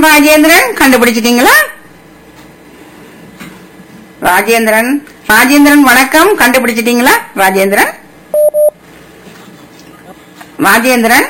ராஜேந்திரன் கண்டுபிடிச்சிட்டீங்களா ராஜேந்திரன் ராஜேந்திரன் வணக்கம் கண்டுபிடிச்சிட்டீங்களா ராஜேந்திரன் ராஜேந்திரன்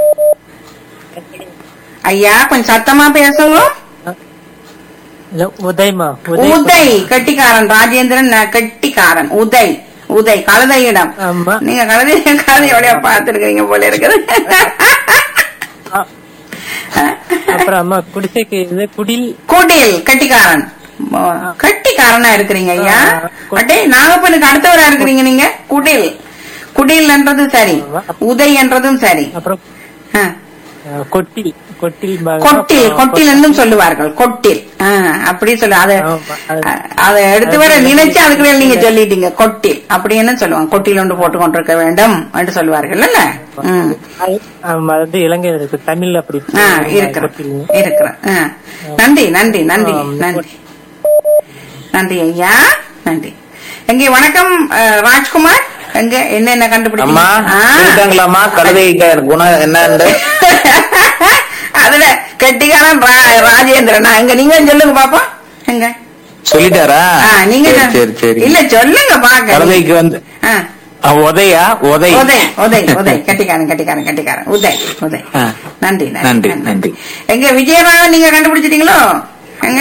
ஐயா கொஞ்சம் சத்தமா பேசுங்க இல்ல, உதய்மா உதய் கெட்டிக்காரன் ராஜேந்திரன் ந- கெட்டிக்காரன் உதய் உதய் கழுதையிடம் ஆமா. நீங்க கழுதை கழுதையோட பார்த்திருக்கீங்க போல இருக்குது ஆ, அப்புறம் அம்மா குடிசைக்கு இது குடில் குடில் கெட்டிக்காரன் ம- கெட்டிக்காரனா இருக்கிறீங்க ஐயா ஆ, கு- அட்டே நாகப்பனுக்கு அடுத்தவரா இருக்கிறீங்க நீங்க குடில் குடில் என்றதும் சரி உதய் என்றதும் சரி அப்புறம் ஆ. ஆ, கொட்டில் கொட்டில் பாகம், கொட்டில் அப்புறம் கொட்டில் என்றும் சொல்லுவார்கள் கொட்டில் ஆ, அப்படி சொல்லு அத ஆமா, அது- அ- அதை எடுத்து வர நினைச்சு அதுக்கு மேல நீங்க சொல்லிட்டீங்க கொட்டில் அப்படி என்ன சொல்லுவாங்க கொட்டில் ஒன்று போட்டு கொண்டிருக்க வேண்டும் என்று சொல்லுவார்கள் இல்ல ம். அது- ஆமா, அது வந்து இலங்கையில இருக்கு தமிழ் அப்படி ஆ, இருக்கிறேன் கொட்டில் இருக்கிறேன் ஆ. நன்றி நன்றி நன்றி ஆ, நன்றி நன்றி ஐயா நன்றி எங்கே வணக்கம் அ, ராஜ்குமார் எங்க என்னென்ன அம்மா கண்டுபிடிச்சீங்க ஆ. கேட்டாங்களாம்மா கழுதை குணம் என்னன்னு அதுல கெட்டிக்காரன் ரா- ராஜேந்திரனா எங்க நீங்க சொல்லுங்க பாப்போம் எங்க சொல்லிட்டாரா ஆ, நீங்க சரி, சரி சரி இல்ல சொல்லுங்க பாக்க கழுதைக்கு வந்து ஆ, ஆ, உதயா உதை உதய் உதய் உதய் கட்டிக்காரன் கட்டிக்காரன் கட்டிக்காரன் உதய் உதய் ஆ. நன்றி நன்றி, நன்றி. எங்க விஜயராகவன் நீங்க கண்டுபிடிச்சிட்டீங்களோ எங்க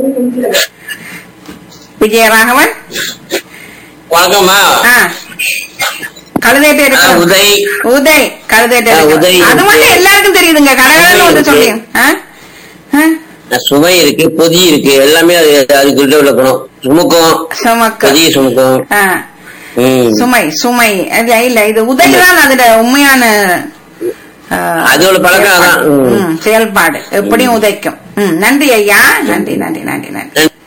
விஜயராகவன் வணக்கம்மா ஆ கழுதைட்டு ஆ, இருக்கு உதய் உதய் கழுதைட்டு ஆ, இருக்கு உதய் அது மட்டும் இருக்கு. எல்லாருக்கும் தெரியுதுங்க கடகடன்னு வந்து இருக்கு. சொல்லுங்க ஆ? ஆ? சுவை இருக்கு பொதி இருக்கு எல்லாமே அது அதுக்குள்ள விளக்கணும் சுமக்கும் சுமக்கு பொதிய சுமக்கும் ஆ ம். சுமை சுமை இல்ல இல்ல இது உதய் தான் அதோட உண்மையான ஆ, அதோட பழக்கம் அதான். ம். ம், செயல்பாடு எப்படியும் உதைக்கும் ம், நன்றி ஐயா நன்றி நன்றி நன்றி நன்றி